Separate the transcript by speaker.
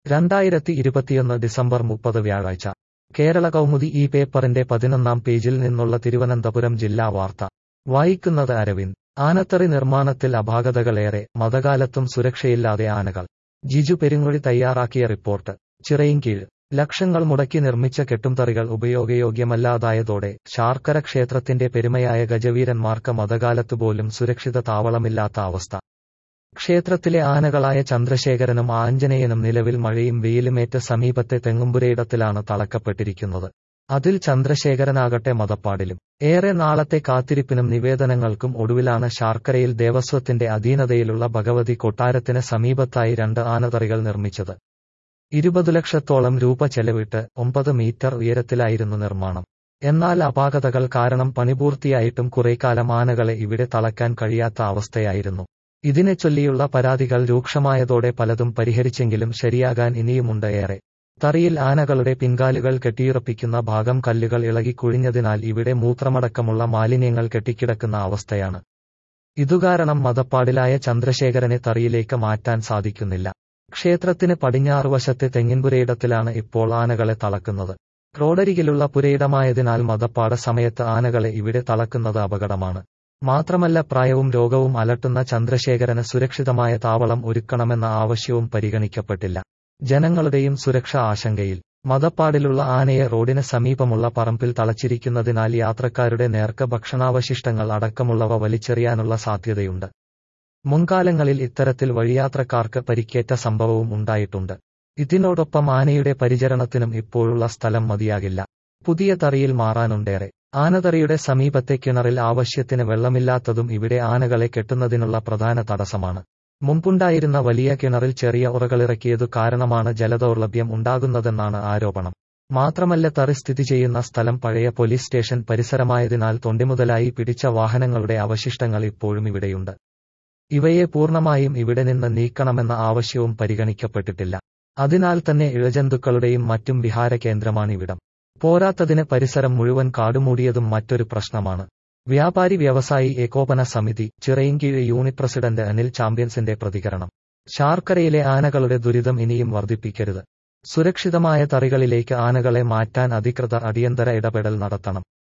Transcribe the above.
Speaker 1: രണ്ടായിരത്തി ഇരുപത്തിയൊന്ന് ഡിസംബർ മുപ്പത് വ്യാഴാഴ്ച കേരള കൗമുദി ഈ പേപ്പറിന്റെ പതിനൊന്നാം പേജിൽ നിന്നുള്ള തിരുവനന്തപുരം ജില്ലാ വാർത്ത വായിക്കുന്നത് അരവിന്ദ് ആനത്തറി നിർമ്മാണത്തിൽ അപാകതകളേറെ മതകാലത്തും സുരക്ഷയില്ലാതെ ആനകൾ ജിജു പെരുങ്ങൊഴി തയ്യാറാക്കിയ റിപ്പോർട്ട് ചിറയിൻകീഴ് ലക്ഷങ്ങൾ മുടക്കി നിർമ്മിച്ച കെട്ടുംതറികൾ ഉപയോഗയോഗ്യമല്ലാതായതോടെ ശാർക്കര ക്ഷേത്രത്തിന്റെ പെരുമയായ ഗജവീരന്മാർക്ക് മതകാലത്ത് പോലും സുരക്ഷിത താവളമില്ലാത്ത അവസ്ഥ ക്ഷേത്രത്തിലെ ആനകളായ ചന്ദ്രശേഖരനും ആഞ്ജനേയനും നിലവിൽ മഴയും വെയിലുമേറ്റ സമീപത്തെ തെങ്ങുംപുരയിടത്തിലാണ് തളക്കപ്പെട്ടിരിക്കുന്നത് അതിൽ ചന്ദ്രശേഖരനാകട്ടെ മതപ്പാടിലും ഏറെ നാളത്തെ കാത്തിരിപ്പിനും നിവേദനങ്ങൾക്കും ഒടുവിലാണ് ശാർക്കരയിൽ ദേവസ്വത്തിന്റെ അധീനതയിലുള്ള ഭഗവതി കൊട്ടാരത്തിന് സമീപത്തായി രണ്ട് ആനതറികൾ നിർമ്മിച്ചത് ഇരുപതു ലക്ഷത്തോളം രൂപ ചെലവിട്ട് ഒമ്പത് മീറ്റർ ഉയരത്തിലായിരുന്നു നിർമ്മാണം എന്നാൽ അപാകതകൾ കാരണം പണിപൂർത്തിയായിട്ടും കുറേക്കാലം ആനകളെ ഇവിടെ തളയ്ക്കാൻ കഴിയാത്ത അവസ്ഥയായിരുന്നു ഇതിനെ ചൊല്ലിയുള്ള പരാതികൾ രൂക്ഷമായതോടെ പലതും പരിഹരിച്ചെങ്കിലും ശരിയാകാൻ ഇനിയുമുണ്ട് ഏറെ തറിയിൽ ആനകളുടെ പിൻകാലുകൾ കെട്ടിയുറപ്പിക്കുന്ന ഭാഗം കല്ലുകൾ ഇളകി കുഴിഞ്ഞതിനാൽ ഇവിടെ മൂത്രമടക്കമുള്ള മാലിന്യങ്ങൾ കെട്ടിക്കിടക്കുന്ന അവസ്ഥയാണ് ഇതുകാരണം മതപ്പാടിലായ ചന്ദ്രശേഖരനെ തറിയിലേക്ക് മാറ്റാൻ സാധിക്കുന്നില്ല ക്ഷേത്രത്തിന് പടിഞ്ഞാറുവശത്തെ തെങ്ങിൻപുരയിടത്തിലാണ് ഇപ്പോൾ ആനകളെ തളക്കുന്നത് റോഡരികിലുള്ള പുരയിടമായതിനാൽ മതപ്പാട സമയത്ത് ആനകളെ ഇവിടെ തളക്കുന്നത് അപകടമാണ് മാത്രമല്ല പ്രായവും രോഗവും അലട്ടുന്ന ചന്ദ്രശേഖരന് സുരക്ഷിതമായ താവളം ഒരുക്കണമെന്ന ആവശ്യവും പരിഗണിക്കപ്പെട്ടില്ല ജനങ്ങളുടെയും സുരക്ഷ ആശങ്കയിൽ മതപ്പാടിലുള്ള ആനയെ റോഡിന് സമീപമുള്ള പറമ്പിൽ തളച്ചിരിക്കുന്നതിനാൽ യാത്രക്കാരുടെ നേർക്ക് ഭക്ഷണാവശിഷ്ടങ്ങൾ അടക്കമുള്ളവ വലിച്ചെറിയാനുള്ള സാധ്യതയുണ്ട് മുൻകാലങ്ങളിൽ ഇത്തരത്തിൽ വഴിയാത്രക്കാർക്ക് പരിക്കേറ്റ സംഭവവും ഉണ്ടായിട്ടുണ്ട് ഇതിനോടൊപ്പം ആനയുടെ പരിചരണത്തിനും ഇപ്പോഴുള്ള സ്ഥലം മതിയാകില്ല പുതിയ തറിയിൽ മാറാനുണ്ടേറെ ആനതറിയുടെ സമീപത്തെ കിണറിൽ ആവശ്യത്തിന് വെള്ളമില്ലാത്തതും ഇവിടെ ആനകളെ കെട്ടുന്നതിനുള്ള പ്രധാന തടസ്സമാണ് മുമ്പുണ്ടായിരുന്ന വലിയ കിണറിൽ ചെറിയ ഉറകളിറക്കിയതു കാരണമാണ് ജലദൗർലഭ്യം ഉണ്ടാകുന്നതെന്നാണ് ആരോപണം മാത്രമല്ല തറി സ്ഥിതി ചെയ്യുന്ന സ്ഥലം പഴയ പോലീസ് സ്റ്റേഷൻ പരിസരമായതിനാൽ തൊണ്ടിമുതലായി പിടിച്ച വാഹനങ്ങളുടെ അവശിഷ്ടങ്ങൾ ഇപ്പോഴും ഇവിടെയുണ്ട് ഇവയെ പൂർണ്ണമായും ഇവിടെ നിന്ന് നീക്കണമെന്ന ആവശ്യവും പരിഗണിക്കപ്പെട്ടിട്ടില്ല അതിനാൽ തന്നെ ഇഴജന്തുക്കളുടെയും മറ്റും വിഹാര കേന്ദ്രമാണിവിടം പോരാത്തതിന് പരിസരം മുഴുവൻ കാടുമൂടിയതും മറ്റൊരു പ്രശ്നമാണ് വ്യാപാരി വ്യവസായി ഏകോപന സമിതി ചിറയിൻകീഴ് യൂണിറ്റ് പ്രസിഡന്റ് അനിൽ ചാമ്പ്യൻസിന്റെ പ്രതികരണം ശാർക്കരയിലെ ആനകളുടെ ദുരിതം ഇനിയും വർദ്ധിപ്പിക്കരുത് സുരക്ഷിതമായ തറികളിലേക്ക് ആനകളെ മാറ്റാൻ അധികൃതർ അടിയന്തര ഇടപെടൽ നടത്തണം